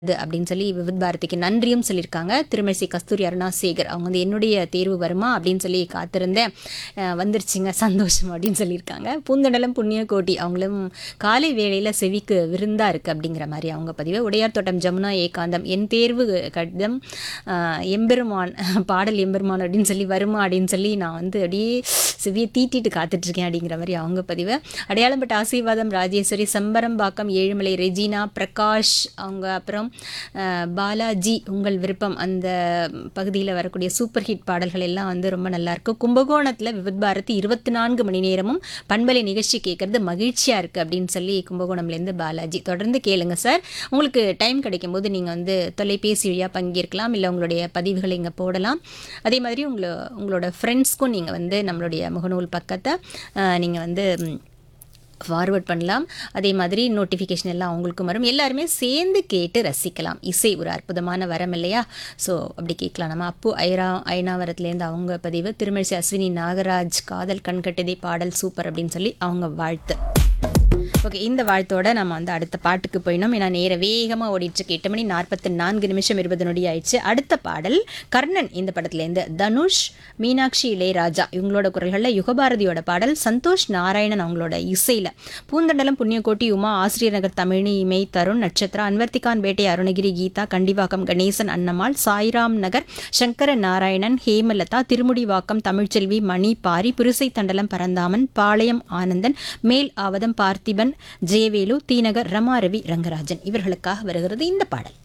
இது அப்படின்னு சொல்லி விவித் பாரதிக்கு நன்றியும் சொல்லியிருக்காங்க திருமழிசை கஸ்தூரி அருணாசேகர் அவங்க வந்து என்னுடைய தேர்வு வருமா அப்படின்னு சொல்லி காத்திருந்தேன் அஹ் வந்துருச்சுங்க சந்தோஷம் அப்படின்னு சொல்லியிருக்காங்க பூந்தண்டலம் புண்ணிய கோட்டி அவங்களும் காலை வேளையில் செவிக்கு விருந்தா இருக்குது அப்படிங்கிற மாதிரி அவங்க பதிவு உடையார் தோட்டம் ஜமுனா ஏகாந்தம் என் தேர்வு கடிதம் அஹ், எம்பெருமான் பாடல் எம்பெருமான் அப்படின்னு சொல்லி வருமா அப்படின்னு சொல்லி நான் வந்து அப்படியே செவியை தீட்டிட்டு காத்துட்ருக்கேன் அப்படிங்கிற மாதிரி அவங்க பதிவு அடையாளம்பட்ட ஆசீர்வாதம் ராஜேஸ்வரி செம்பரம்பாக்கம் ஏழுமலை ரெஜினா பிரகாஷ் அவங்க அப்புறம் அஹ், பாலாஜி உங்கள் விருப்பம் அந்த பகுதியில் வரக்கூடிய சூப்பர் ஹிட் பாடல்கள் எல்லாம் வந்து ரொம்ப நல்லா இருக்கு கும்பகோணத்தில் விவித் பாரதி இருபத்தி நான்கு மணி நேரமும் பண்பலை நிகழ்ச்சி கேட்கறது மகிழ்ச்சியாக இருக்குது அப்படின்னு சொல்லி கும்பகோணம்லேருந்து பாலாஜி தொடர்ந்து கேளுங்க சார் உங்களுக்கு டைம் கிடைக்கும் போது நீங்கள் வந்து தொலைபேசி வழியாக பங்கேற்கலாம் இல்லை உங்களுடைய பதிவுகளை இங்கே போடலாம் அதே மாதிரி உங்களை உங்களோட ஃப்ரெண்ட்ஸ்க்கும் நீங்கள் வந்து நம்மளுடைய முகநூல் பக்கத்தை நீங்கள் வந்து ம், ஃபார்வர்ட் பண்ணலாம் அதே மாதிரி நோட்டிஃபிகேஷன் எல்லாம் அவங்களுக்கும் வரும் எல்லாருமே சேர்ந்து கேட்டு ரசிக்கலாம் இசை ஒரு அற்புதமான வரம் இல்லையா ஸோ அப்படி கேட்கலாம் நம்ம அப்பு ஐரா ஐநாவரத்துலேருந்து அவங்க பதிவு திருமழிசை அஸ்வினி நாகராஜ் காதல் கண்கட்டதே பாடல் சூப்பர் அப்படின்னு சொல்லி அவங்க வாழ்த்து ஓகே இந்த வாழ்த்தோட நம்ம வந்து அடுத்த பாட்டுக்கு போயினோம் ஏன்னா நேர வேகமாக ஓடிட்டு எட்டு மணி நாற்பத்தி நான்கு நிமிஷம் இருபது நொடி ஆயிடுச்சு அடுத்த பாடல் கர்ணன் இந்த படத்துலேருந்து தனுஷ் மீனாட்சி இளையராஜா இவங்களோட குரல்களில் யுகபாரதியோட பாடல் சந்தோஷ் நாராயணன் அவங்களோட இசையில் பூந்தண்டலம் புண்ணியக்கோட்டி உமா ஆசிரியர் நகர் தமிழி இமை தருண் நட்சத்திரா அன்வர்த்திகான் பேட்டை அருணகிரி கீதா கண்டிவாக்கம் கணேசன் அன்னம்மாள் சாய்ராம் நகர் சங்கர நாராயணன் ஹேமலதா திருமுடிவாக்கம் தமிழ்ச்செல்வி மணி பாரி புரிசை தண்டலம் பரந்தாமன் பாளையம் ஆனந்தன் மேல் ஆவதம் பார்த்திபன் ஜெயவேலு தீநகர் ரமாரவி ரங்கராஜன் இவர்களுக்காக வருகிறது இந்த பாடல்